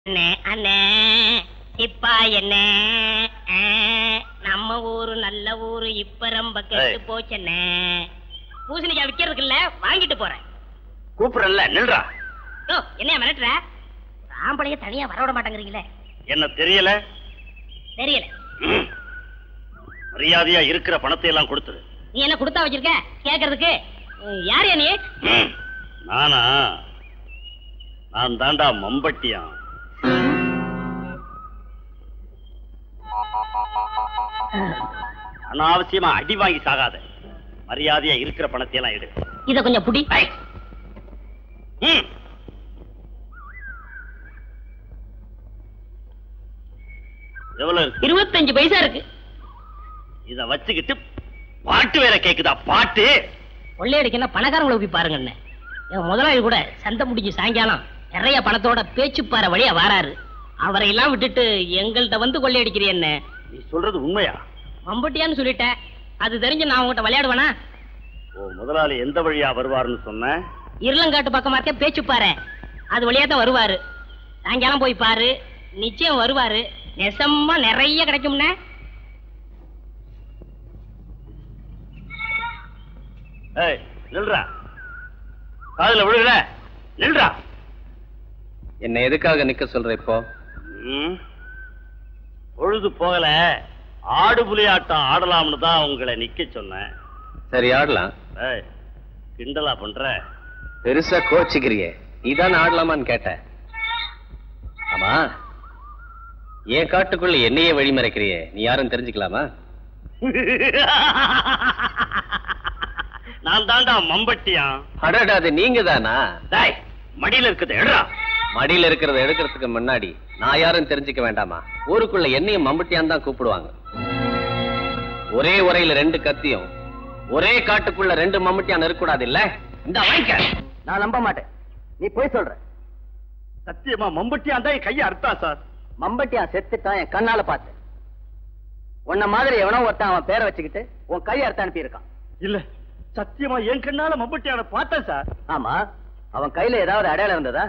அண்ணே அண்ணே இப்பா என்ன நம்ம ஊரு நல்ல ஊரு இப்ப ரொம்ப கெட்டு ஏய். போச்சண்ணே பூசணிக்காய் விக்கிறதுக்கு இல்ல வாங்கிட்டு போறேன் கூப்பிடல நில்றா ஓ என்ன மிரட்டுற ஆம்பளைய தனியா வரவிட மாட்டேங்கிறீங்களே என்ன தெரியல தெரியல ம். மரியாதையா இருக்கிற பணத்தை எல்லாம் கொடுத்துரு நீ என்ன கொடுத்தா வச்சிருக்க கேக்குறதுக்கு ம், யார் நீ ம். நானா நான் தாண்டா மம்பட்டியான் அனாவசியமா அடி வாங்கி சாகாத மரியாதையா இருக்கிற பணத்தை எல்லாம் எடு இத கொஞ்சம் புடி ம். எவ்வளவு இருக்கு இருபத்தஞ்சு பைசா இருக்கு இத வச்சுக்கிட்டு பாட்டு வேற கேக்குதா பாட்டு கொள்ளையடிக்கன்னா பணக்காரங்களை போய் பாருங்க அண்ணே என் முதலாளி கூட சந்தை முடிஞ்சு சாயங்காலம் நிறைய பணத்தோட பேச்சுப்பாறை வழியா வாராரு அவரை எல்லாம் விட்டுட்டு எங்கள்கிட்ட வந்து கொள்ளையடிக்கிறீ என்ன நீ சொல்றது உண்மையா மம்பட்டியான்னு சொல்லிட்டேன் அது தெரிஞ்சு நான் உங்ககிட்ட விளையாடுவேனா ஓ முதலாளி எந்த வழியா வருவாருன்னு சொன்ன இருளங்காட்டு பக்கமா இருக்க பேச்சுப்பாறை அது வழியா தான் வருவாரு சாயங்காலம் போய் பாரு நிச்சயம் வருவாரு நெசமா நிறைய கிடைக்கும்னே ஏய் நில்றா காதுல விழுகல நில்றா என்ன எதுக்காக நிக்க சொல்ற இப்போ ம். பொழுது போகல ஆடு புலி ஆட்டம் ஆடலாம்னு தான் உங்களை நிக்க சொன்னேன் சரி ஆடலாம் ஏய் கிண்டலா பண்ற பெருசா கோச்சிக்கிறியே நீதான் ஆடலாமான்னு கேட்ட ஆமா என் காட்டுக்குள்ள என்னையே வழி மறைக்கிறியே நீ யாரும் தெரிஞ்சுக்கலாமா நான் தாண்டா மம்பட்டியான் அடடா அது நீங்க தானா டேய் மடியில இருக்குது எடுறா மடியில இருக்கிறத எடுக்கிறதுக்கு முன்னாடி நான் யாரும் தெரிஞ்சுக்க வேண்டாமா ஊருக்குள்ள என்னையும் மம்பட்டியான் தான் கூப்பிடுவாங்க ஒரே உரையில ரெண்டு கத்தியும் ஒரே காட்டுக்குள்ள ரெண்டு மம்பட்டியான் இருக்கக்கூடாது இல்ல இந்த வாங்கிக்க நான் நம்ப மாட்டேன் நீ போய் சொல்ற சத்தியமா மம்பட்டியான் தான் என் கையை அறுத்தா சார் மம்பட்டியான் செத்துட்டான் என் கண்ணால பார்த்தேன் உன்ன மாதிரி எவனோ ஒருத்தன் அவன் பேரை வச்சுக்கிட்டு உன் கையை அறுத்து அனுப்பியிருக்கான் இல்ல சத்தியமா என் கண்ணால மம்பட்டியான பார்த்தேன் சார் ஆமா அவன் கையில ஏதாவது அடையாளம் இருந்ததா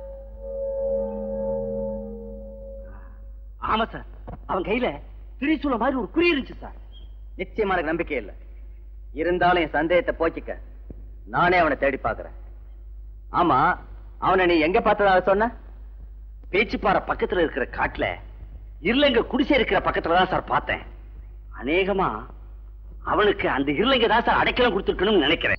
ஆமா சார் அவன் கையில திரிசூல மாதிரி ஒரு குறி இருந்துச்சு சார் நிச்சயமா எனக்கு நம்பிக்கை இல்ல இருந்தாலும் என் சந்தேகத்தை போக்கிக்க நானே அவனை தேடி பார்க்கறேன் ஆமா அவனை நீ எங்க பார்த்ததா சொன்ன பேச்சுப்பாறை பக்கத்துல இருக்கிற காட்டுல இருளங்க குடிசை இருக்கிற பக்கத்துல தான் சார் பார்த்தேன் அநேகமா அவனுக்கு அந்த இருளங்க தான் சார் அடைக்கலம் கொடுத்துருக்கணும்னு நினைக்கிறேன்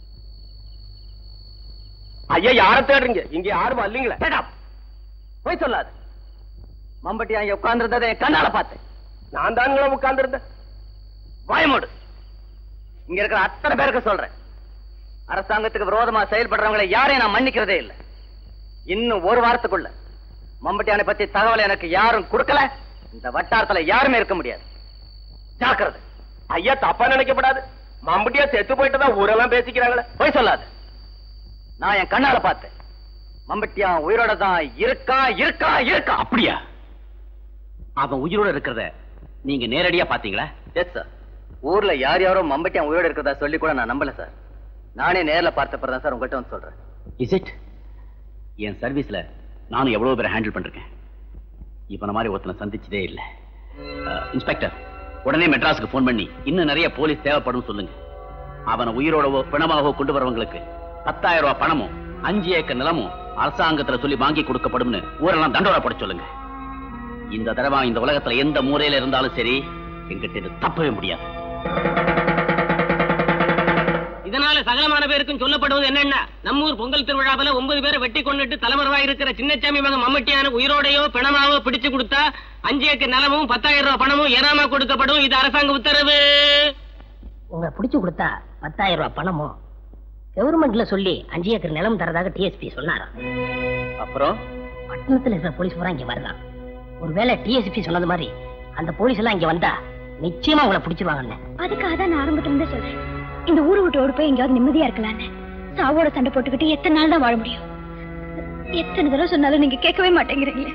ஐயா யார தேடுறீங்க இங்க யாரும் இல்லீங்களே Shut up. போய் சொல்லாது மம்பட்டியான் இங்க உட்கார்ந்திருந்ததை என் கண்ணால பார்த்தேன் நான் தானுங்களா உட்கார்ந்துருந்தேன் வாயமோடு இங்க இருக்கிற அத்தனை பேருக்கு சொல்றேன் அரசாங்கத்துக்கு விரோதமா செயல்படுறவங்களை யாரையும் நான் மன்னிக்கிறதே இல்லை இன்னும் ஒரு வாரத்துக்குள்ள மம்பட்டியானை பத்தி தகவல் எனக்கு யாரும் கொடுக்கல இந்த வட்டாரத்துல யாருமே இருக்க முடியாது ஜாக்கிரதை ஐயா தப்பா நினைக்கப்படாது மம்பட்டியா செத்து போயிட்டதா ஊரெல்லாம் பேசிக்கிறாங்களே போய் சொல்லாது நான் என் கண்ணால பார்த்தேன் மம்பட்டியான் உயிரோட தான் இருக்கா இருக்கா இருக்கா அப்படியா அவன் உயிரோட இருக்கிறத நீங்க நேரடியா பாத்தீங்களா எஸ் சார் ஊர்ல யார் யாரோ மம்பட்டியான் உயிரோட இருக்கிறதா சொல்லி கூட நான் நம்பல சார் நானே நேர்ல பார்த்த தான் சார் உங்கள்கிட்ட வந்து சொல்றேன் இஸ் இட் என் சர்வீஸ்ல நானும் எவ்வளவு பேரை ஹேண்டில் பண்ணிருக்கேன் இவன மாதிரி ஒருத்தனை சந்திச்சதே இல்ல அஹ், இன்ஸ்பெக்டர் உடனே மெட்ராஸுக்கு ஃபோன் பண்ணி இன்னும் நிறைய போலீஸ் தேவைப்படும் சொல்லுங்க அவனை உயிரோடவோ பிணமாகவோ கொண்டு வரவங்களுக்கு பத்தாயிரம் ரூபாய் பணமும் அஞ்சு ஏக்கர் நிலமும் அரசாங்கத்துல சொல்லி வாங்கி கொடுக்கப்படும்னு ஊரெல்லாம் தண்டோரா போட சொல்லுங்க இந்த தடவை இந்த உலகத்துல எந்த மூலையில இருந்தாலும் சரி எங்கிட்ட இது தப்பவே முடியாது இதனால சகலமான பேருக்கும் சொல்லப்படுவது என்னன்னா நம்ம ஊர் பொங்கல் திருவிழாவில ஒன்பது பேரை வெட்டி கொண்டுட்டு தலைமறைவா இருக்கிற சின்னச்சாமி மகன் மம்மட்டியான உயிரோடையோ பிணமாவோ பிடிச்சு கொடுத்தா அஞ்சு ஏக்கர் நிலமும் பத்தாயிரம் ரூபாய் பணமும் ஏறாம கொடுக்கப்படும் இது அரசாங்க உத்தரவு உங்களை பிடிச்சு கொடுத்தா பத்தாயிரம் ரூபாய் பணமும் கவர்மெண்ட்ல சொல்லி அஞ்சு ஏக்கர் நிலம் தரதாக டிஎஸ்பி சொன்னாராம் அப்புறம் பட்டணத்துல இருக்கிற போலீஸ் பூரா இங்க வரலாம் ஒருவேளை டிஎஸ்பி சொன்னது மாதிரி அந்த போலீஸ் எல்லாம் இங்க வந்தா நிச்சயமா உங்களை பிடிச்சிருவாங்கன்னு அதுக்காக தான் நான் ஆரம்பத்துல இருந்தே சொல்றேன் இந்த ஊரு விட்டு ஓடி போய் எங்கேயாவது நிம்மதியா இருக்கலான்னு சாவோட சண்டை போட்டுக்கிட்டு எத்தனை நாள் தான் வாழ முடியும் எத்தனை தடவை சொன்னாலும் நீங்க கேட்கவே மாட்டேங்கிறீங்களே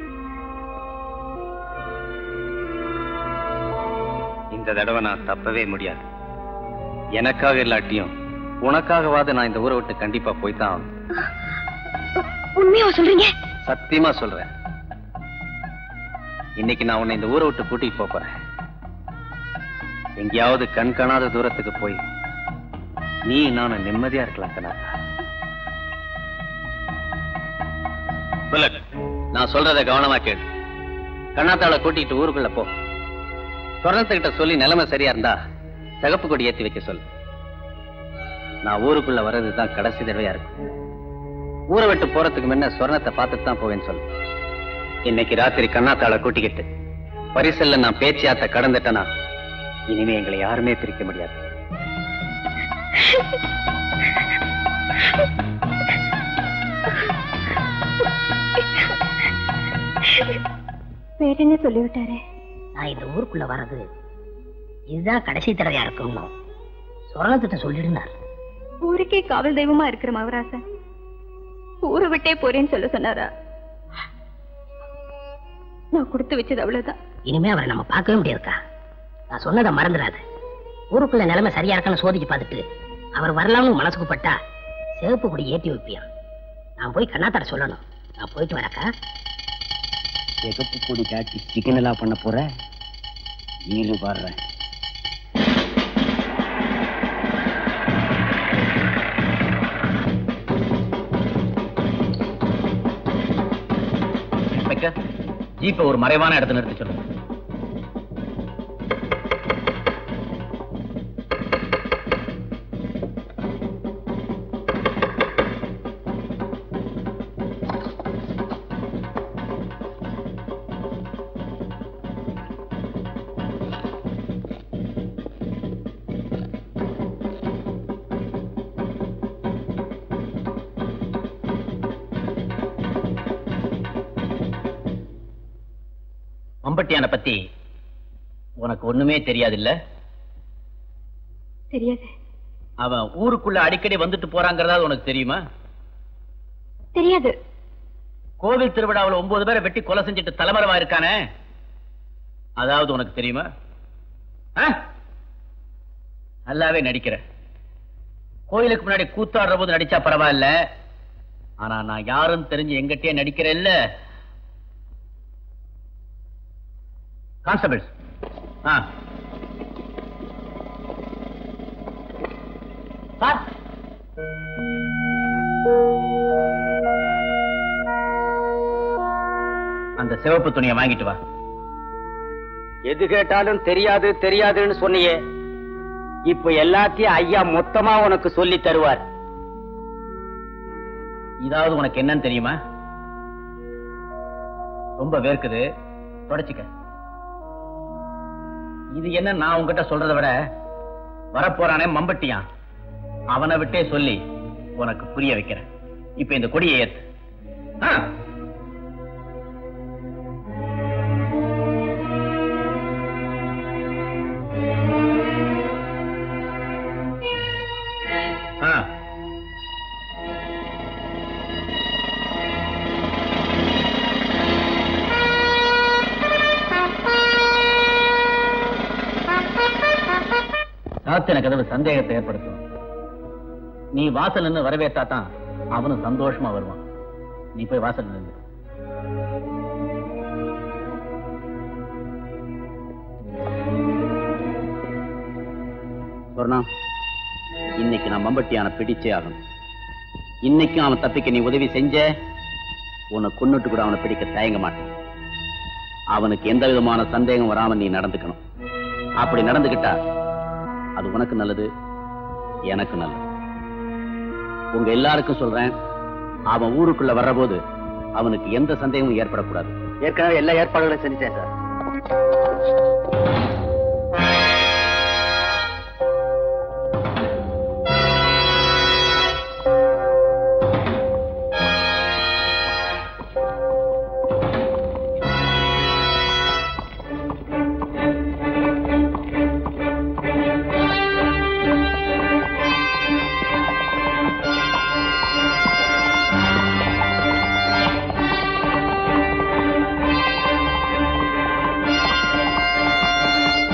இந்த தடவை நான் தப்பவே முடியாது எனக்காக இல்லாட்டியும் உனக்காகவாது நான் இந்த ஊரை விட்டு கண்டிப்பா போய்தான் ஆகணும். உண்மையா சொல்றீங்க சத்தியமா சொல்றேன் இன்னைக்கு நான் உன்னை இந்த ஊரை விட்டு கூட்டிட்டு போப் போறேன் எங்கேயாவது கண் காணாத தூரத்துக்கு போய் நீ நானும் நிம்மதியா இருக்கலாம் கண்ணாத்தா புல்லட் நான் சொல்றத கவனமா கேளு கண்ணாத்தாளை கூட்டிட்டு ஊருக்குள்ள போ சொர்ணத்துக்கிட்ட சொல்லி நிலைமை சரியா இருந்தா சிகப்பு கொடி ஏத்தி வைக்க சொல்லு நான் ஊருக்குள்ள வர்றதுதான் கடைசி தடவையா இருக்கும் ஊரை விட்டு போறதுக்கு முன்ன சொர்ணத்தை பார்த்துட்டு தான் போவேன்னு சொல்லு இன்னைக்கு ராத்திரி கண்ணாத்தாளை கூட்டிக்கிட்டு பரிசல்ல நான் பேச்சியாத்த கடந்துட்டேனா இனிமே எங்களை யாருமே பிரிக்க முடியாது வேற என்ன சொல்லிவிட்டாரு நான் இந்த ஊருக்குள்ள வர்றது இதுதான் கடைசி தடவையா இருக்கும்னு சொரணத்திட்ட சொல்லிடுனார் ஊருக்கே காவல் தெய்வமா இருக்கிற மகராசன் ஊரை விட்டே போறேன்னு சொல்ல சொன்னாரா நான் கொடுத்து வச்சது அவ்வளவுதான் இனிமே அவரை நம்ம பார்க்கவே முடியாதுக்கா நான் சொன்னதை மறந்துடாது ஊருக்குள்ள நிலைமை சரியா இருக்கான்னு சோதிச்சு பார்த்துட்டு அவர் வரலாம்னு மனசுக்கு பட்டா சிவப்பு கொடி ஏற்றி வைப்பியான் நான் போய் கண்ணாத்தாட சொல்லணும் நான் போயிட்டு வரக்கா சிகப்பு கொடி காட்டி சிக்கன் எல்லாம் பண்ண போற நீரு பாடுறேன் இன்ஸ்பெக்டர் ஜீப்பை ஒரு மறைவான இடத்துல நிறுத்தி சொல்லுங்க மம்பட்டியான பத்தி உனக்கு ஒண்ணுமே தெரியாது இல்ல தெரியாது அவன் ஊருக்குள்ள அடிக்கடி வந்துட்டு போறாங்கிறதாவது உனக்கு தெரியுமா தெரியாது கோவில் திருவிழாவுல ஒன்பது பேரை வெட்டி கொலை செஞ்சுட்டு தலைமறைவா இருக்கானே அதாவது உனக்கு தெரியுமா ஆ? நல்லாவே நடிக்கிற கோயிலுக்கு முன்னாடி கூத்தாடுற போது நடிச்சா பரவாயில்ல ஆனா நான் யாரும் தெரிஞ்சு எங்கிட்டயே நடிக்கிறேன்ல கான்ஸ்டபிள்ஸ் ஆ சார் அந்த சிவப்பு துணியை வாங்கிட்டு வா எது கேட்டாலும் தெரியாது தெரியாதுன்னு சொன்னியே இப்ப எல்லாத்தையும் ஐயா மொத்தமா உனக்கு சொல்லி தருவார் இதாவது உனக்கு என்னன்னு தெரியுமா ரொம்ப வேர்க்குது தொடச்சிக்க இது என்ன நான் உன்கிட்ட சொல்றதை விட வரப்போறானே மம்பட்டியான் அவனை விட்டே சொல்லி உனக்கு புரிய வைக்கிறேன் இப்ப இந்த கொடியை ஏத்து ஆ. ஆ சாத்தின கதவு சந்தேகத்தை ஏற்படுத்தும் நீ வாசல் நின்று வரவேற்றா தான் அவனும் சந்தோஷமா வருவான் நீ போய் வாசல் நின்று சொர்ணா இன்னைக்கு நான் மம்பட்டியான பிடிச்சே ஆகணும் இன்னைக்கும் அவன் தப்பிக்க நீ உதவி செஞ்ச உன்னை கொன்னுட்டு கூட அவனை பிடிக்க தயங்க மாட்டேன் அவனுக்கு எந்த விதமான சந்தேகம் வராம நீ நடந்துக்கணும் அப்படி நடந்துகிட்டா அது உனக்கு நல்லது எனக்கு நல்லது உங்க எல்லாருக்கும் சொல்றேன் அவன் ஊருக்குள்ள வர்றபோது அவனுக்கு எந்த சந்தேகமும் ஏற்படக்கூடாது ஏற்கனவே எல்லா ஏற்பாடுகளையும் செஞ்சுட்டேன் சார் ஆ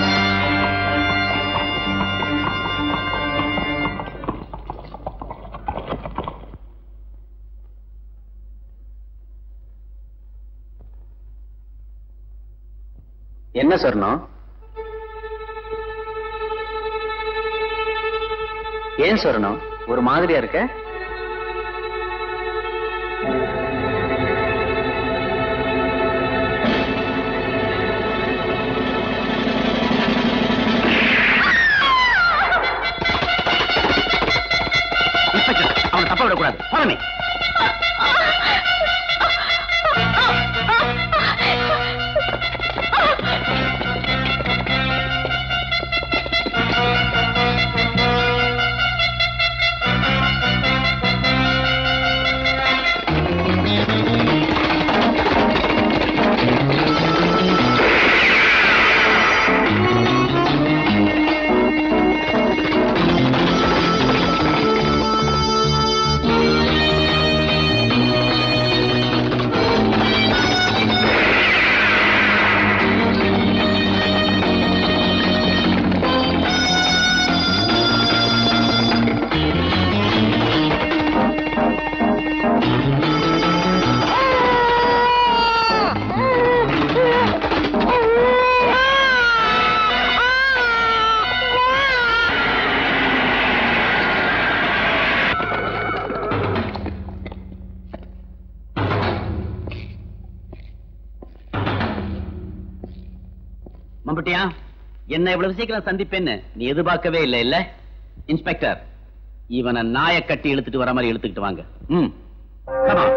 என்ன சொன்னோம் ஏன் சொல்லணும் ஒரு மாதிரியா இருக்க இன்ஸ்பெக்டர் அவனை தப்ப விடக்கூடாது போனமே மம்பட்டியா என்ன இவ்வளவு சீக்கிரம் சந்திப்பேன்னு நீ எதிர்பார்க்கவே இல்லை இல்ல இன்ஸ்பெக்டர் இவனை நாயை கட்டி இழுத்துட்டு வர மாதிரி இழுத்துக்கிட்டு வாங்க ம் come on.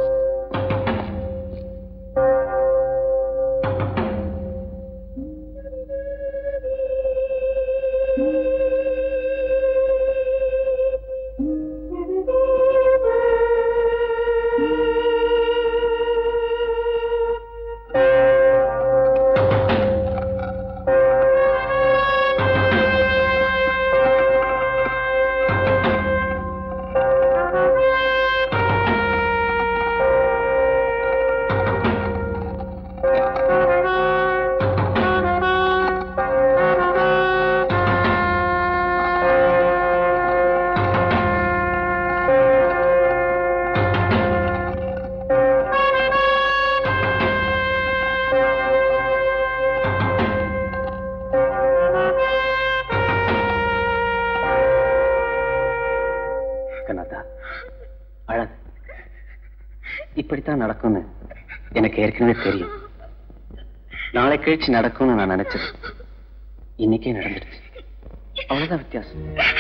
கண்ணாத்தா அழகு இப்படித்தான் நடக்கும்னு எனக்கு ஏற்கனவே தெரியும் நாளை கழிச்சு நடக்கும்னு நான் நினைச்சது இன்னைக்கே நடந்துடுச்சு அவ்வளவுதான் வித்தியாசம்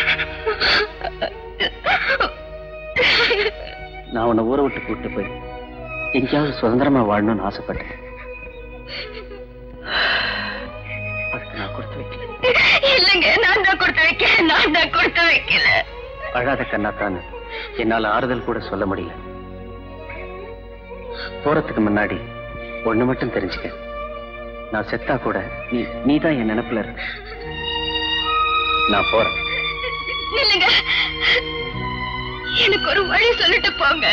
நான் உன்னை ஊரை விட்டு கூட்டு போய் எங்கேயாவது சுதந்திரமா வாழணும்னு ஆசைப்பட்டேன் அதுக்கு நான் கொடுத்து வைக்கல இல்லைங்க நான் தான் கொடுத்து வைக்கிறேன் நான் தான் கொடுத்து வைக்கல அழாத கண்ணாத்தான்னு என்னால ஆறுதல் கூட சொல்ல முடியல போறதுக்கு முன்னாடி ஒண்ணு மட்டும் தெரிஞ்சுக்க நான் செத்தா கூட நீ நீதான் என் நினைப்புல இருக்க நான் போறேன் இல்லைங்க எனக்கு ஒரு வழி சொல்லிட்டு போங்க